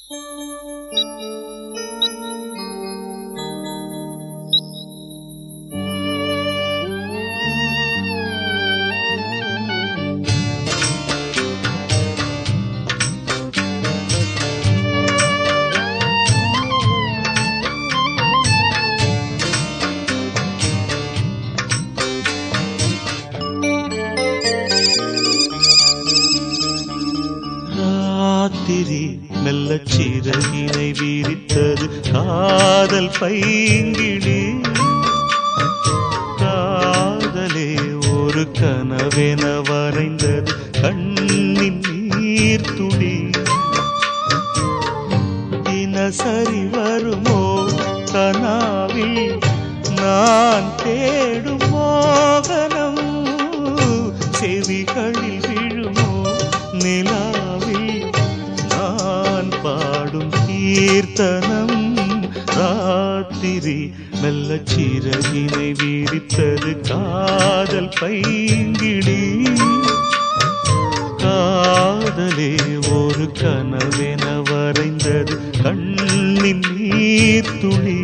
ராத்திரி மெல்ல சிறகினை விரித்தது காதல் பைங்கிடி காதலே ஒரு கனவென வரைந்தது கண்ணின் நீர் துளி தினசரி வருமோ கனாவில் நான் தேடும் மோகனம் செவிகளில் விழுமோ நிலாவில் நான் பாடும் கீர்த்தனம் ராத்திரி மெல்ல சிறகினை விரித்தது காதல் பைங்கிடி காதலே ஒரு கனவென வரைந்தது கண்ணின் நீர் துளி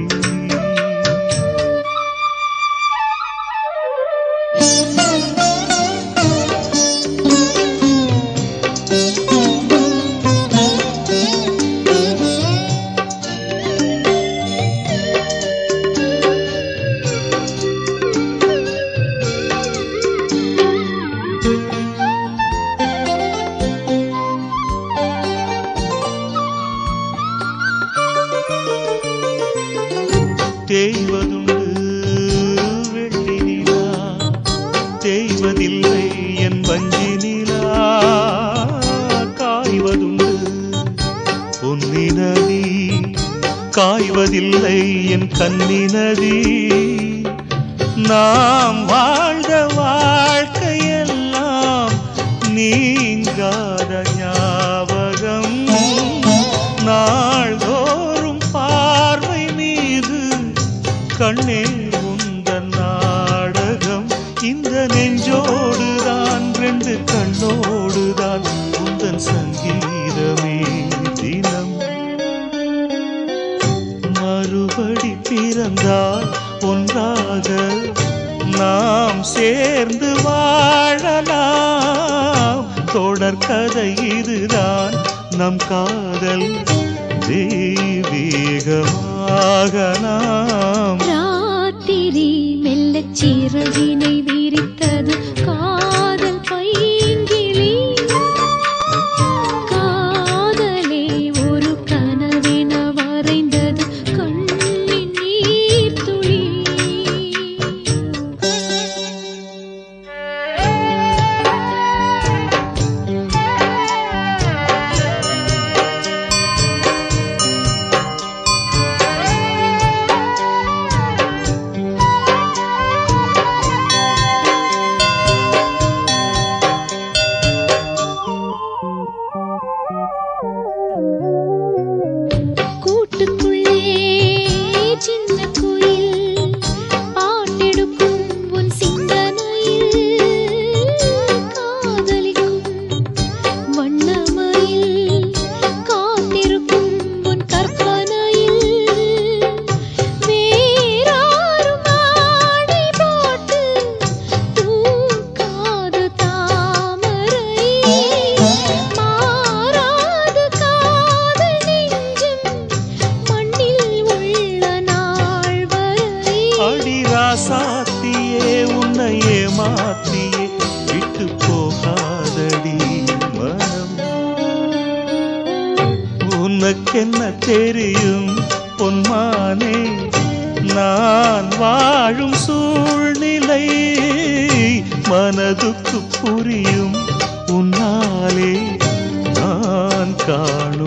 தேய்வதுண்டு வெள்ளி நிலா தேய்வதில்லை என் வஞ்சி நிலா காய்வதுண்டு பொன்னி நதி காய்வதில்லை என் கன்னி நதி நாம் வாழ்ந்த வாழ்க்கையெல்லாம் நீங்காத ஞாபகம் நாள்தோறும் பார்வை மீது கண்ணே உந்தன் நாடகம் இந்த நெஞ்சோடுதான் ரெண்டு கண்ணோடுதான் உந்தன் சங்கீதமே தினம் மறுபடி பிறந்தால் ஒன்றாக நாம் சேர்ந்து வாழலாம் தொடர் கதை இதுதான் நம் காதல் தெய்வீகமாக நாம் ராத்திரி மெல்லச் சிறகினை விரித்தது காதல் பைங்கிளி காதலே ஒரு கனவென வரைந்தது கண்ணின் நீர் துளி கூட்டுக்குள்ளே சின்ன குயில் பாட்டெடுக்கும் உன் சிந்தனையில் காதலிக்கும் வண்ணமயில் காத்திருக்கும் உன் கற்பனையில் வேறாரும் ஆடை போட்டு தூக்காது தாமரை மாறாது காதல் நெஞ்சம் மண்ணில் உள்ள நாள் வரை அடி ராசாத்தியே உன்னையே மாத்தியே விட்டு போகாதடி மனம் உனக்கென்ன தெரியும் பொன்மானே நான் வாழும் சூழ்நிலை மனதுக்கு புரியும் உன்னாலே நான் காணும்